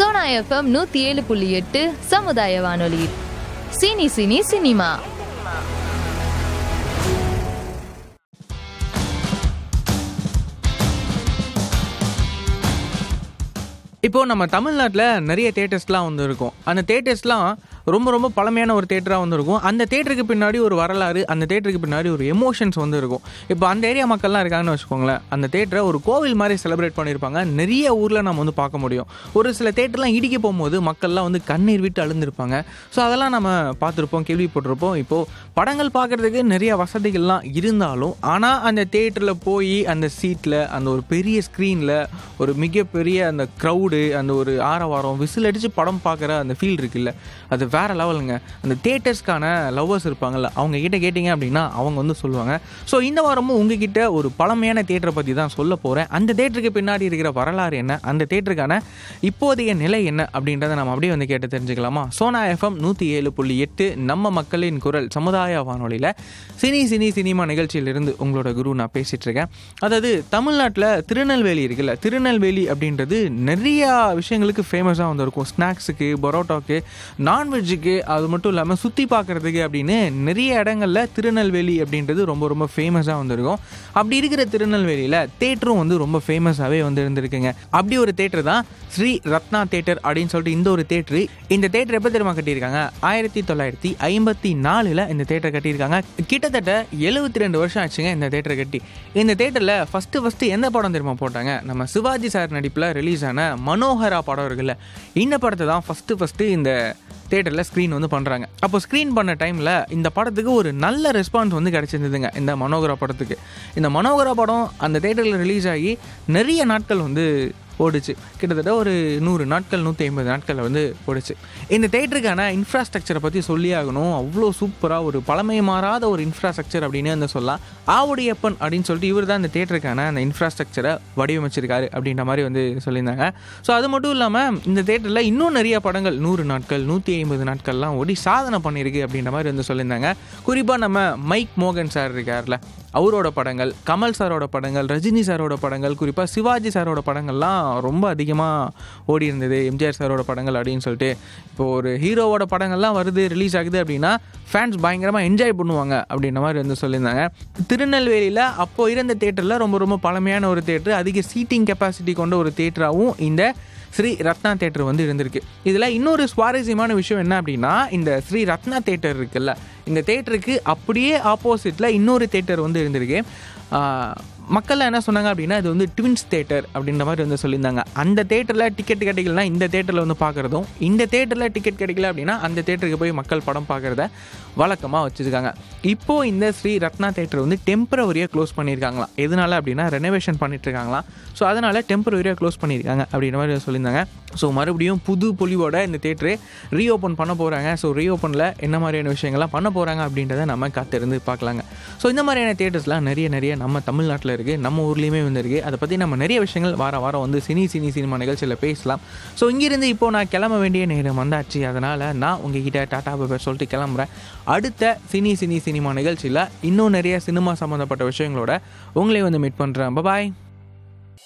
Sona FM நூத்தி ஏழு புள்ளி எட்டு சமுதாய வானொலி சினி சினி சினிமா இப்போ நம்ம தமிழ்நாட்டில் நிறைய தேட்டர்ஸ்லாம் வந்து இருக்கும் அந்த தேட்டர்ஸ்லாம் ரொம்ப ரொம்ப பழமையான ஒரு தேட்டராக வந்து இருக்கும் அந்த தேட்டருக்கு பின்னாடி ஒரு வரலாறு அந்த தேட்டருக்கு பின்னாடி ஒரு எமோஷன்ஸ் வந்து இருக்கும் இப்போ அந்த ஏரியா மக்கள்லாம் இருக்காங்கன்னு வச்சுக்கோங்களேன் அந்த தேட்டரை ஒரு கோவில் மாதிரி செலிப்ரேட் பண்ணியிருப்பாங்க நிறைய ஊரில் நம்ம வந்து பார்க்க முடியும் ஒரு சில தேட்டர்லாம் இடிக்க போகும்போது மக்கள்லாம் வந்து கண்ணீர் விட்டு அழுந்திருப்பாங்க ஸோ அதெல்லாம் நம்ம பார்த்துருப்போம் கேள்விப்பட்டிருப்போம் இப்போது படங்கள் பார்க்குறதுக்கு நிறைய வசதிகள்லாம் இருந்தாலும் ஆனால் அந்த தேட்டரில் போய் அந்த சீட்டில் அந்த ஒரு பெரிய ஸ்க்ரீனில் ஒரு மிகப்பெரிய அந்த க்ரௌடு அந்த ஒரு ஆரவாரம் விசில் அடித்து படம் பார்க்குற அந்த ஃபீல் இருக்குல்ல அது வேறு லெவலுங்க அந்த தேட்டர்ஸ்க்கான லவ்வர்ஸ் இருப்பாங்கல்ல அவங்க கிட்ட கேட்டிங்க அப்படின்னா அவங்க வந்து சொல்லுவாங்க ஸோ இந்த வாரமும் உங்ககிட்ட ஒரு பழமையான தேட்டரை பற்றி தான் சொல்ல போகிறேன் அந்த தேட்டருக்கு பின்னாடி இருக்கிற வரலாறு என்ன அந்த தேட்டருக்கான இப்போதைய நிலை என்ன அப்படின்றத நம்ம அப்படியே வந்து கேட்டு தெரிஞ்சுக்கலாமா சோனா எஃப்எம் நூற்றி ஏழு புள்ளி எட்டு நம்ம மக்களின் குரல் சமுதாய வானொலியில் சினி சினி சினிமா நிகழ்ச்சியிலிருந்து உங்களோட குரு நான் பேசிகிட்டு இருக்கேன் அதாவது தமிழ்நாட்டில் திருநெல்வேலி இருக்குல்ல திருநெல்வேலி அப்படின்றது நிறைய விஷயங்களுக்கு ஃபேமஸாக வந்து இருக்கும் ஸ்நாக்ஸுக்கு பரோட்டாக்கு நான்வெஜ்ஜுக்கு அது மட்டும் இல்லாமல் சுற்றி பார்க்குறதுக்கு அப்படின்னு நிறைய இடங்களில் திருநெல்வேலி அப்படின்றது ரொம்ப ரொம்ப ஃபேமஸாக வந்திருக்கும் அப்படி இருக்கிற திருநெல்வேலியில் தேட்டரும் வந்து ரொம்ப ஃபேமஸாகவே வந்து இருந்திருக்குங்க அப்படி ஒரு தேட்டர் தான் ஸ்ரீ ரத்னா தேட்டர் அப்படின்னு சொல்லிட்டு இந்த ஒரு தேட்டரு இந்த தேட்டர் எப்போ தெரியுமா கட்டியிருக்காங்க ஆயிரத்தி தொள்ளாயிரத்தி ஐம்பத்தி நாலில் இந்த தேட்டர் கட்டியிருக்காங்க கிட்டத்தட்ட எழுபத்தி ரெண்டு வருஷம் ஆச்சுங்க இந்த தேட்டரை கட்டி இந்த தேட்டரில் ஃபஸ்ட்டு ஃபஸ்ட்டு எந்த படம் தெரியுமா போட்டாங்க நம்ம சிவாஜி சார் நடிப்பில் ரிலீஸ் ஆன மனோகரா படம் இருக்குல்ல இந்த படத்தை தான் ஃபஸ்ட்டு ஃபஸ்ட்டு இந்த தேட்டரில் ஸ்க்ரீன் வந்து பண்ணுறாங்க அப்போ ஸ்க்ரீன் பண்ண டைமில் இந்த படத்துக்கு ஒரு நல்ல ரெஸ்பான்ஸ் வந்து கிடச்சிருந்ததுங்க இந்த மனோகரா படத்துக்கு இந்த மனோகரா படம் அந்த தேட்டரில் ரிலீஸ் ஆகி நிறைய நாட்கள் வந்து ஓடுச்சு கிட்டத்தட்ட ஒரு நூறு நாட்கள் நூற்றி ஐம்பது நாட்கள் வந்து ஓடுச்சு இந்த தேட்டருக்கான இன்ஃப்ராஸ்ட்ரக்சரை பற்றி சொல்லி ஆகணும் அவ்வளோ சூப்பராக ஒரு பழமை மாறாத ஒரு இன்ஃப்ராஸ்ட்ரக்சர் அப்படின்னு வந்து சொல்லலாம் ஆவுடையப்பன் அப்படின்னு சொல்லிட்டு இவர் தான் இந்த தேட்டருக்கான அந்த இன்ஃப்ராஸ்ட்ரக்சரை வடிவமைச்சிருக்காரு அப்படின்ற மாதிரி வந்து சொல்லியிருந்தாங்க ஸோ அது மட்டும் இல்லாமல் இந்த தேட்டரில் இன்னும் நிறைய படங்கள் நூறு நாட்கள் நூற்றி ஐம்பது நாட்கள்லாம் ஓடி சாதனை பண்ணியிருக்கு அப்படின்ற மாதிரி வந்து சொல்லியிருந்தாங்க குறிப்பாக நம்ம மைக் மோகன் சார் இருக்கார்ல அவரோட படங்கள் கமல் சாரோட படங்கள் ரஜினி சாரோட படங்கள் குறிப்பாக சிவாஜி சாரோட படங்கள்லாம் ரொம்ப அதிகமாக ஓடி இருந்தது எம்ஜிஆர் சாரோட படங்கள் அப்படின்னு சொல்லிட்டு இப்போ ஒரு ஹீரோவோட படங்கள்லாம் வருது ரிலீஸ் ஆகுது அப்படின்னா ஃபேன்ஸ் பயங்கரமாக என்ஜாய் பண்ணுவாங்க அப்படின்ற மாதிரி வந்து சொல்லியிருந்தாங்க திருநெல்வேலியில் அப்போ இருந்த தேட்டரில் ரொம்ப ரொம்ப பழமையான ஒரு தேட்டர் அதிக சீட்டிங் கெப்பாசிட்டி கொண்ட ஒரு தேட்டராகவும் இந்த ஸ்ரீ ரத்னா தேட்டர் வந்து இருந்திருக்கு இதில் இன்னொரு சுவாரஸ்யமான விஷயம் என்ன அப்படின்னா இந்த ஸ்ரீ ரத்னா தேட்டர் இருக்குல்ல இந்த தேட்டருக்கு அப்படியே ஆப்போசிட்டில் இன்னொரு தேட்டர் வந்து இருந்திருக்கு ஆஹ், மக்கள்லாம் என்ன சொன்னாங்க அப்படின்னா இது வந்து ட்வின்ஸ் தேட்டர் அப்படின்ற மாதிரி வந்து சொல்லியிருந்தாங்க அந்த தேட்டரில் டிக்கெட் கிடைக்கலனா இந்த தேட்டரில் வந்து பார்க்குறதும் இந்த தேட்டரில் டிக்கெட் கிடைக்கல அப்படின்னா அந்த தேட்டருக்கு போய் மக்கள் படம் பார்க்குறத வழக்கமாக வச்சுருக்காங்க இப்போது இந்த ஸ்ரீ ரத்னா தேட்டர் வந்து டெம்பரவரியாக க்ளோஸ் பண்ணியிருக்காங்களாம் எதனால அப்படின்னா ரெனோவேஷன் பண்ணிட்டு இருக்காங்களாம் ஸோ அதனால் டெம்பரவரியாக க்ளோஸ் பண்ணியிருக்காங்க அப்படின்ற மாதிரி சொல்லியிருந்தாங்க ஸோ மறுபடியும் புது பொலிவோட இந்த தேட்டரு ரீஓப்பன் பண்ண போகிறாங்க ஸோ ரீஓப்பனில் என்ன மாதிரியான விஷயங்கள்லாம் பண்ண போகிறாங்க அப்படின்றத நம்ம காத்திருந்து பார்க்கலாங்க ஸோ இந்த மாதிரியான தேட்டர்ஸ்லாம் நிறைய நிறைய நம்ம தமிழ்நாட்டில் இருக்குது நம்ம ஊர்லேயுமே வந்து இருக்குது அதை பற்றி நம்ம நிறைய விஷயங்கள் வார வாரம் வந்து சினி சினி சினிமா நிகழ்ச்சியில் பேசலாம் ஸோ இங்கிருந்து இப்போ நான் கிளம்ப வேண்டிய நேரம் வந்தாச்சு அதனால் நான் உங்ககிட்ட டாடா பேர் சொல்லிட்டு கிளம்புறேன் அடுத்த சினி சினி சினிமா நிகழ்ச்சியில் இன்னும் நிறைய சினிமா சம்மந்தப்பட்ட விஷயங்களோட உங்களை வந்து மீட் பண்ணுறேன் பாய்